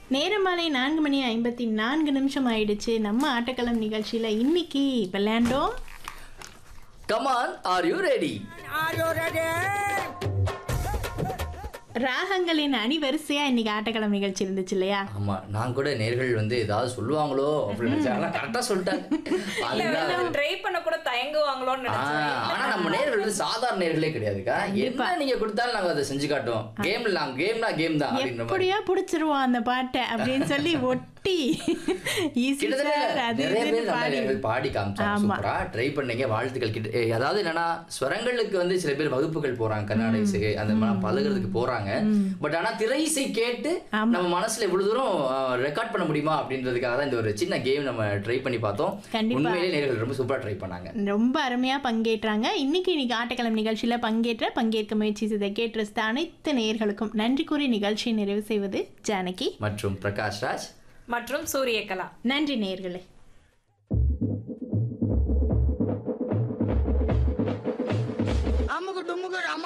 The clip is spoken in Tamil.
நேரம் மாலை நான்கு மணி ஐம்பத்தி நான்கு நிமிஷம் ஆயிடுச்சு நம்ம ஆட்டக்களம் நிகழ்ச்சியில இன்னைக்கு விளையாண்டோம் கமான் ஆர் யூ ரெடி ராகங்களின் அணிவரிசையா இன்னைக்கு ஆட்டக்களம் நிகழ்ச்சி இருந்துச்சு இல்லையா ஆமா நான் கூட நேர்கள் வந்து ஏதாவது சொல்லுவாங்களோ அப்படின்னு நினைச்சேன் ஆனா கரெக்டா சொல்லிட்டாங்க அதுதான் ட்ரை பண்ண கூட தயங்குவாங்களோன்னு ஆ, நினைச்சேன் ஆனா நம்ம நேர்கள் வந்து சாதாரண நேர்களே கிடையாதுக்கா என்ன நீங்க கொடுத்தாலும் நாங்க அதை செஞ்சு காட்டுவோம் கேம்ல நாங்க கேம்னா கேம் தான் அப்படின்ற மாதிரி எப்படியா புடிச்சிருவோம் அந்த பாட்டை அப்படின்னு சொல்லி ஒட்டி ஈஸி கிட்டத்தட்ட சார் அது நிறைய இதுன்னு பேர் நல்ல பாடி நேர்கள் பாடி காமிச்சாங்க ஆமா. சூப்பரா ட்ரை பண்ணீங்க வாழ்த்துக்கள் கிட்ட ஏ, அதாவது என்னன்னா ஸ்வரங்களுக்கு வந்து சில பேர் வகுப்புகள் போறாங்க கர்நாடக இசை அந்த மாதிரி பழகுறதுக்கு போறாங்க பட் ஆனா திரை இசை கேட்டு ஆமா. நம்ம மனசுல இவ்வளவு தூரம் ரெக்கார்ட் பண்ண முடியுமா அப்படின்றதுக்காக தான் இந்த ஒரு சின்ன கேம் நம்ம ட்ரை பண்ணி பார்த்தோம் கண்டிப்பா. உண்மையிலேயே நேர்கள் ரொம்ப சூப்பரா ட்ரை பண்ணாங்க ரொம்ப அருமையா பங்கேற்றாங்க இன்னைக்கு இன்னைக்கு ஆட்டக்கிழமை நிகழ்ச்சியில பங்கேற்ற பங்கேற்க முயற்சி செய்த கேட்டு ரசித்த அனைத்து நேயர்களுக்கும் நன்றி கூறி நிகழ்ச்சியை நிறைவு செய்வது ஜானகி மற்றும் பிரகாஷ் ராஜ் மற்றும் சூரியகலா நன்றி நேயர்களே